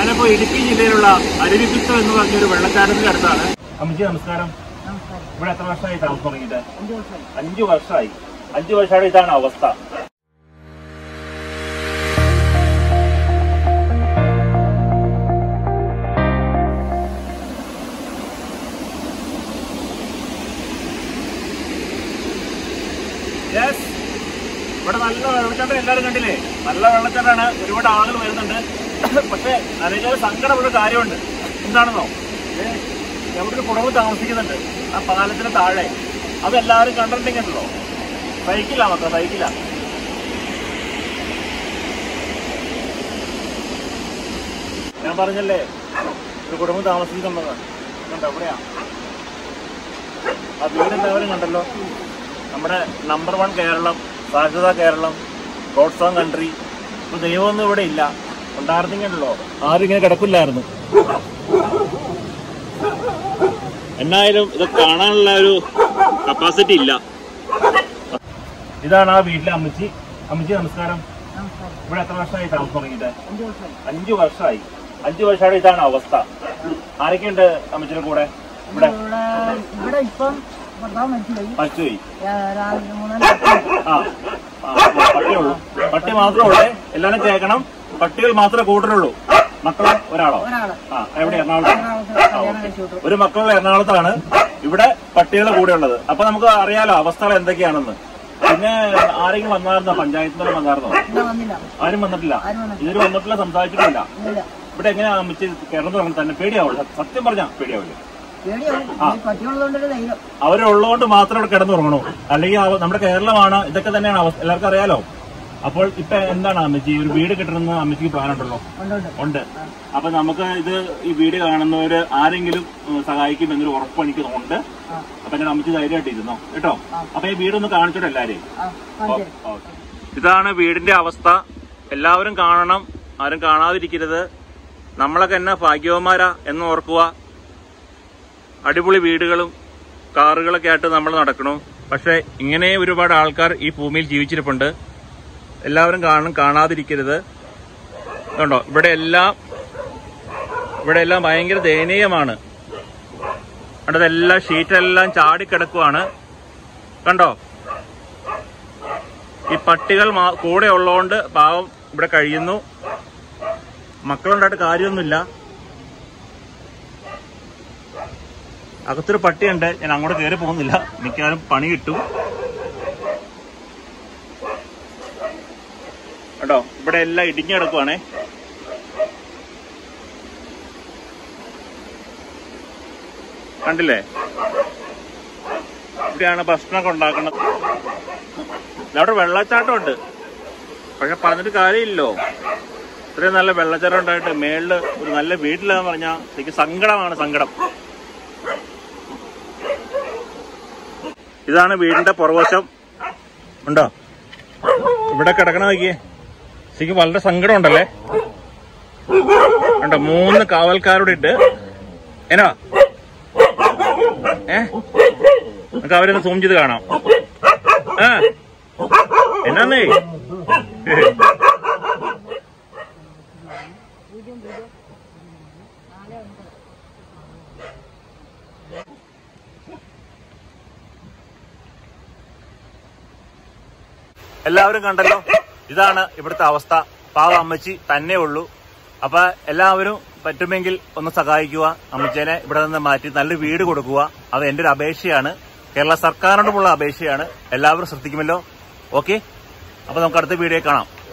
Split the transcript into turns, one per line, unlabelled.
ഞാനിപ്പോ ഇടുക്കി ജില്ലയിലുള്ള അരുവിക്കുത്തം എന്ന് പറഞ്ഞൊരു വെള്ളച്ചാട്ടത്തിന്റെ അടുത്താണ് അമ്മച്ചി നമസ്കാരം ഇവിടെ എത്ര വർഷമായി താമസം തുടങ്ങിയിട്ട് അഞ്ചു വർഷമായി അഞ്ചു വർഷമായിട്ട് ഇതാണ് അവസ്ഥ Yes. ഇവിടെ നല്ല വെള്ളച്ചാട്ടം എല്ലാവരും കണ്ടില്ലേ നല്ല വെള്ളച്ചാട്ടമാണ് ഒരുപാട് ആളുകൾ വരുന്നുണ്ട് പക്ഷെ അതിനേക്കാൾ സങ്കടമുള്ള കാര്യമുണ്ട് എന്താണെന്നോ ഏ, അവിടെ ഒരു കുടവ് താമസിക്കുന്നുണ്ട് ആ പാലത്തിന് താഴെ അതെല്ലാവരും കണ്ടിട്ടുണ്ടെങ്കിലോ സൈക്കിളാ മക്കളെ സൈക്കിളാ ഞാൻ പറഞ്ഞല്ലേ ഒരു കുടുംബം താമസിക്കുന്നുള്ളത് കണ്ടോ എവിടെയാ ആ വീട് എല്ലാവരും കണ്ടല്ലോ നമ്മുടെ നമ്പർ വൺ കേരളം സാക്ഷരതാ കേരളം ഗോഡ്സ് ഓൺ കൺട്രി ഇപ്പൊ ദൈവമൊന്നും ഇവിടെ ഇല്ല ഉണ്ടായിരുന്നെങ്കിലോ ആരും ഇങ്ങനെ കിടക്കില്ലായിരുന്നു എന്നായാലും ഇത് കാണാനുള്ള ഒരു കപ്പാസിറ്റി ഇല്ല ഇതാണ് ആ വീട്ടിലെ അമ്മച്ചി അമ്മച്ചി നമസ്കാരം ഇവിടെ എത്ര വർഷമായി താമസം തുടങ്ങിയിട്ട് അഞ്ചു വർഷമായി അഞ്ചു വർഷമായിട്ട് ഇതാണ് അവസ്ഥ ആരൊക്കെയുണ്ട് അമ്മച്ചിയുടെ കൂടെ ഇവിടെ
ഇവിടെ ഇവിടെ ഇപ്പം ഭർത്താവ് മരിച്ചുപോയി
മരിച്ചുപോയി
രാവിലെ മൂന്നാല്
ആ ആ, പട്ടിയുള്ളൂ പട്ടി മാത്രമേ ഉള്ളേ എല്ലാരും കേൾക്കണം പട്ടികൾ മാത്രമേ കൂട്ടരുള്ളൂ മക്കളെ ഒരാളോ
ഒരാള്
ആ എവിടെ എറണാകുളത്ത്
എറണാകുളത്ത്
ആ,
കല്യാണം
ഓക്കേ.
കഴിച്ചു വിട്ടു
ഒരു മക്കളുടെ എറണാകുളത്താണ് ഇവിടെ പട്ടികളുടെ കൂടെ ഉള്ളത് അപ്പൊ നമുക്ക് അറിയാലോ അവസ്ഥകൾ എന്തൊക്കെയാണെന്ന് പിന്നെ ആരെങ്കിലും വന്നായിരുന്നോ പഞ്ചായത്തിൽ വന്നായിരുന്നോ
ഇവിടെ വന്നില്ല
ആരും വന്നിട്ടില്ല
ആരും വന്നില്ല
ഇതൊരു വന്നിട്ടില്ല സംസാരിച്ചിട്ടില്ല
ഇല്ല
ഇവിടെ എങ്ങനെയാ അമ്മച്ചി കിടന്നു തുടങ്ങി തന്നെ പേടിയാവുള്ളൂ സത്യം പറഞ്ഞാ പേടിയാവില്ല
പേടിയാവും ഈ പട്ടിയുള്ളതുകൊണ്ടൊരു ധൈര്യം
അവരുള്ളതുകൊണ്ട് മാത്രം ഇവിടെ കിടന്നുറങ്ങണു അല്ലെങ്കിൽ അവ- നമ്മുടെ കേരളമാണ് ഇതൊക്കെ തന്നെയാണ് അവസ്ഥ എല്ലാവർക്കും അറിയാലോ അപ്പോൾ ഇപ്പൊ എന്താണ് അമ്മച്ചി ഒരു വീട് കിട്ടണമെന്ന് അമ്മച്ചിക്ക് പ്ലാൻ ഉണ്ടല്ലോ
കൊണ്ടുണ്ട്
ഉണ്ട് അപ്പൊ നമുക്ക് ഇത് ഈ വീട് കാണുന്നവര് ആരെങ്കിലും ഉം, സഹായിക്കും എന്നൊരു ഉറപ്പ് എനിക്ക് ഉണ്ട്
ആ
അപ്പൊ ഞാൻ അമ്മച്ചി ധൈര്യമായിട്ട് ഇരുന്നോ കേട്ടോ അപ്പൊ ഈ വീടൊന്ന് കാണിച്ചോട്ടെ എല്ലാരെയും
ആ കാണിച്ചു
ഇതാണ് വീടിന്റെ അവസ്ഥ എല്ലാവരും കാണണം ആരും കാണാതിരിക്കരുത് നമ്മളൊക്കെ എന്നാ ഭാഗ്യവന്മാരാ എന്ന് ഓർക്കുക അടിപൊളി വീടുകളും കാറുകളൊക്കെ ആയിട്ട് നമ്മൾ നടക്കണു പക്ഷെ ഇങ്ങനെ ഒരുപാട് ആൾക്കാർ ഈ ഭൂമിയിൽ ജീവിച്ചിരിപ്പുണ്ട് എല്ലാവരും കാണും കാണാതിരിക്കരുത് കണ്ടോ ഇവിടെ എല്ലാം ഇവിടെ എല്ലാം ഭയങ്കര ദയനീയമാണ് കണ്ടതെല്ലാം ഷീറ്റെല്ലാം ചാടിക്കിടക്കുവാണ് കണ്ടോ ഈ പട്ടികൾ മാ- കൂടെ ഉള്ളതുകൊണ്ട് പാവം ഇവിടെ കഴിയുന്നു മക്കളുണ്ടായിട്ട് കാര്യമൊന്നുമില്ല അകത്തൊരു പട്ടിയുണ്ട് ഞാൻ അങ്ങോട്ട് കയറി പോകുന്നില്ല മിക്കവാറും പണി കിട്ടും കേട്ടോ ഇവിടെ എല്ലാം ഇടിഞ്ഞു കിടക്കുവാണേ കണ്ടില്ലേ ഇവിടെയാണ് ഭക്ഷണമൊക്കെ ഉണ്ടാക്കുന്നത് അവിടെ വെള്ളച്ചാട്ടമുണ്ട് പക്ഷെ പറഞ്ഞിട്ട് കാര്യമില്ലല്ലോ ഇത്രയും നല്ല വെള്ളച്ചാട്ടം ഉണ്ടായിട്ട് മേളില് ഒരു നല്ല വീട്ടിലാന്ന് പറഞ്ഞാൽ എനിക്ക് സങ്കടമാണ് സങ്കടം ഇതാണ് വീടിന്റെ പുറവശം ഉണ്ടോ ഇവിടെ കിടക്കണ നോക്കിയേ ശരിക്കും വളരെ സങ്കടം ഉണ്ടല്ലേ ഉണ്ടോ മൂന്ന് കാവൽക്കാരോട് ഇട്ട് എന്നാ ഏ നമുക്ക് അവരൊന്ന് സൂം ചെയ്ത് കാണാം ആ എന്നാന്നേ എല്ലാവരും കണ്ടല്ലോ ഇതാണ് ഇവിടുത്തെ അവസ്ഥ പാവ അമ്മച്ചി തന്നെ ഉള്ളൂ അപ്പൊ എല്ലാവരും പറ്റുമെങ്കിൽ ഒന്ന് സഹായിക്കുക അമ്മച്ചേനെ ഇവിടെ നിന്ന് മാറ്റി നല്ല വീട് കൊടുക്കുക അത് എന്റെ ഒരു അപേക്ഷയാണ് കേരള സർക്കാരിനോടുമുള്ള അപേക്ഷയാണ് എല്ലാവരും ശ്രദ്ധിക്കുമല്ലോ ഓക്കെ അപ്പൊ നമുക്ക് അടുത്ത വീഡിയോ കാണാം